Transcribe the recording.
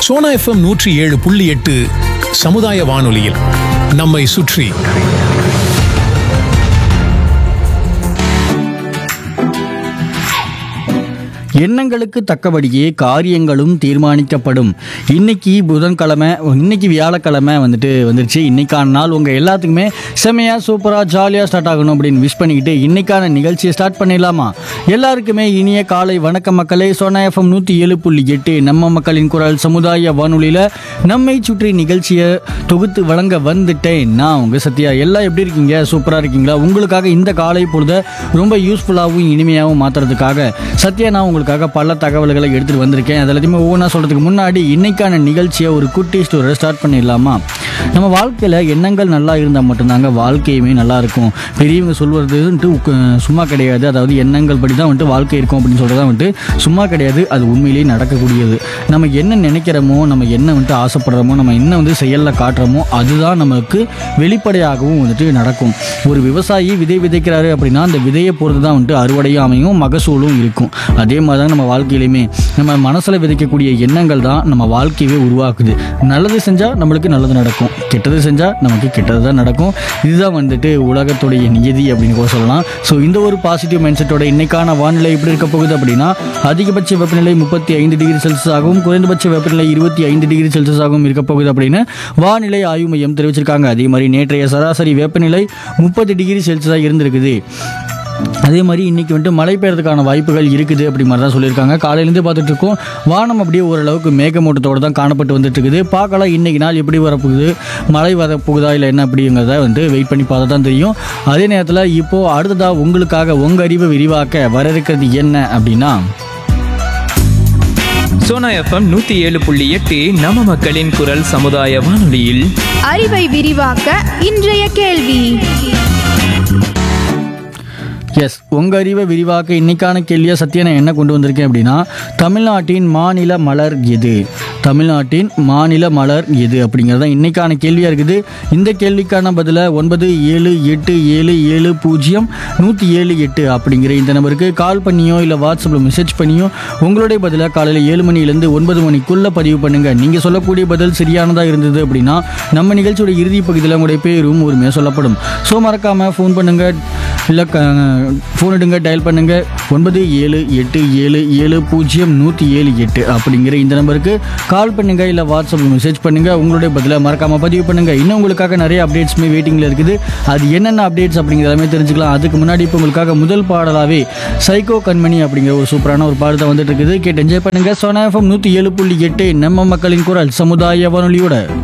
Sona FM நூற்றி ஏழு புள்ளி எட்டு சமுதாய வானொலியில் நம்மை சுற்றி எண்ணங்களுக்கு தக்கபடியே காரியங்களும் தீர்மானிக்கப்படும் இன்னைக்கு புதன்கிழமை இன்னைக்கு வியாழக்கிழமை வந்துட்டு வந்துருச்சு இன்னைக்கான நாள் உங்கள் எல்லாத்துக்குமே செமையாக சூப்பராக ஜாலியாக ஸ்டார்ட் ஆகணும் அப்படின்னு விஷ் பண்ணிக்கிட்டு இன்னைக்கான நிகழ்ச்சியை ஸ்டார்ட் பண்ணிடலாமா எல்லாருக்குமே இனிய காலை வணக்க மக்களே சோனா எஃப்எம் நூற்றி ஏழு புள்ளி எட்டு நம்ம மக்களின் குரல் சமுதாய வானொலியில் நம்மை சுற்றி நிகழ்ச்சியை தொகுத்து வழங்க வந்துட்டேன் நான் உங்கள் சத்யா எல்லாம் எப்படி இருக்கீங்க சூப்பராக இருக்கீங்களா உங்களுக்காக இந்த காலை பொழுத ரொம்ப யூஸ்ஃபுல்லாகவும் இனிமையாகவும் மாற்றுறதுக்காக சத்யா நான் உங்களுக்காக பல தகவல்களை எடுத்துகிட்டு வந்திருக்கேன் அது எல்லாத்தையுமே ஒவ்வொன்றா சொல்கிறதுக்கு முன்னாடி இன்னைக்கான நிகழ்ச்சியை ஒரு குட்டி ஸ்டோரை ஸ்டார்ட் பண்ணிடலாமா நம்ம வாழ்க்கையில் எண்ணங்கள் நல்லா இருந்தால் மட்டும்தாங்க வாழ்க்கையுமே நல்லா இருக்கும் பெரியவங்க சொல்வதுன்ட்டு உக்க- சும்மா கிடையாது அதாவது எண்ணங்கள் படி தான் வந்துட்டு வாழ்க்கை இருக்கும் அப்படின்னு சொல்கிறதா வந்துட்டு சும்மா கிடையாது அது உண்மையிலேயே நடக்கக்கூடியது நம்ம என்ன நினைக்கிறோமோ நம்ம என்ன வந்துட்டு ஆசைப்படுறோமோ நம்ம என்ன வந்து செயலில் காட்டுறோமோ அதுதான் நமக்கு வெளிப்படையாகவும் வந்துட்டு நடக்கும் ஒரு விவசாயி விதை விதைக்கிறாரு அப்படின்னா அந்த விதையை பொறுத்து தான் வந்துட்டு அறுவடையும் அமையும் மகசூலும் இருக்கும் அதே மாதிரி தான் நம்ம வாழ்க்கையிலையுமே நம்ம மனசில் விதைக்கக்கூடிய எண்ணங்கள் தான் நம்ம வாழ்க்கையவே உருவாக்குது நல்லது செஞ்சால் நம்மளுக்கு நல்லது நடக்கும் கெட்டது செஞ்சால் நமக்கு கெட்டது தான் நடக்கும் இதுதான் வந்துட்டு உலகத்துடைய நியதி அப்படின்னு கூட சொல்லலாம் ஸோ இந்த ஒரு பாசிட்டிவ் மைண்ட் செட்டோட இன்னைக்கான வானிலை எப்படி இருக்க போகுது அப்படின்னா அதிகபட்ச வெப்பநிலை முப்பத்தி ஐந்து டிகிரி செல்சியஸ் ஆகவும் குறைந்தபட்ச வெப்பநிலை இருபத்தி ஐந்து டிகிரி செல்சியஸ் ஆகவும் இருக்க போகுது அப்படின்னு வானிலை ஆய்வு மையம் தெரிவிச்சிருக்காங்க அதே மாதிரி நேற்றைய சராசரி வெப்பநிலை முப்பது டிகிரி செல்சியஸாக இருந்திருக்குது அதே மாதிரி இன்னைக்கு வந்துட்டு மழை பெய்யறதுக்கான வாய்ப்புகள் இருக்குது அப்படி மாதிரி தான் சொல்லியிருக்காங்க காலையிலேருந்து பார்த்துட்டு இருக்கோம் வானம் அப்படியே ஓரளவுக்கு மேகமூட்டத்தோடு தான் காணப்பட்டு வந்துட்டு இருக்குது பார்க்கலாம் இன்னைக்கு நாள் எப்படி வரப்போகுது மழை வரப்போகுதா இல்லை என்ன அப்படிங்கிறத வந்து வெயிட் பண்ணி பார்த்தா தான் தெரியும் அதே நேரத்தில் இப்போது அடுத்ததாக உங்களுக்காக உங்கள் அறிவை விரிவாக்க வர இருக்கிறது என்ன அப்படின்னா சோனா எஃப்எம் நூத்தி ஏழு புள்ளி எட்டு நம்ம மக்களின் குரல் சமுதாய வானொலியில் அறிவை விரிவாக்க இன்றைய கேள்வி எஸ் உங்கள் அறிவை விரிவாக்க இன்னைக்கான கேள்வியாக சத்யா நான் என்ன கொண்டு வந்திருக்கேன் அப்படின்னா தமிழ்நாட்டின் மாநில மலர் எது தமிழ்நாட்டின் மாநில மலர் எது அப்படிங்கிறது தான் இன்னைக்கான கேள்வியாக இருக்குது இந்த கேள்விக்கான பதிலை ஒன்பது ஏழு எட்டு ஏழு ஏழு பூஜ்ஜியம் நூற்றி ஏழு எட்டு அப்படிங்கிற இந்த நம்பருக்கு கால் பண்ணியோ இல்லை வாட்ஸ்அப்பில் மெசேஜ் பண்ணியோ உங்களுடைய பதிலை காலையில் ஏழு மணிலேருந்து ஒன்பது மணிக்குள்ளே பதிவு பண்ணுங்கள் நீங்கள் சொல்லக்கூடிய பதில் சரியானதாக இருந்தது அப்படின்னா நம்ம நிகழ்ச்சியோட இறுதி பகுதியில் உங்களுடைய பேரும் உரிமையாக சொல்லப்படும் ஸோ மறக்காமல் ஃபோன் பண்ணுங்கள் இல்லை ஃபோன் எடுங்க டயல் பண்ணுங்க ஒன்பது ஏழு எட்டு ஏழு ஏழு பூஜ்ஜியம் நூற்றி ஏழு எட்டு அப்படிங்கிற இந்த நம்பருக்கு கால் பண்ணுங்க இல்லை வாட்ஸ்அப் மெசேஜ் பண்ணுங்க உங்களுடைய பதிலை மறக்காம பதிவு பண்ணுங்க இன்னும் உங்களுக்காக நிறைய அப்டேட்ஸுமே வெயிட்டிங்கில் இருக்குது அது என்னென்ன அப்டேட்ஸ் அப்படிங்கிற எல்லாமே தெரிஞ்சுக்கலாம் அதுக்கு முன்னாடி இப்போ உங்களுக்காக முதல் பாடலாவே சைக்கோ கண்மணி அப்படிங்கிற ஒரு சூப்பரான ஒரு பாடத்தை வந்துட்டு இருக்குது கேட்டு என்ஜாய் பண்ணுங்க சோனா எஃப்எம் நூற்றி ஏழு புள்ளி எட்டு நம்ம மக்களின் குரல் சமுதாய வானொலியோட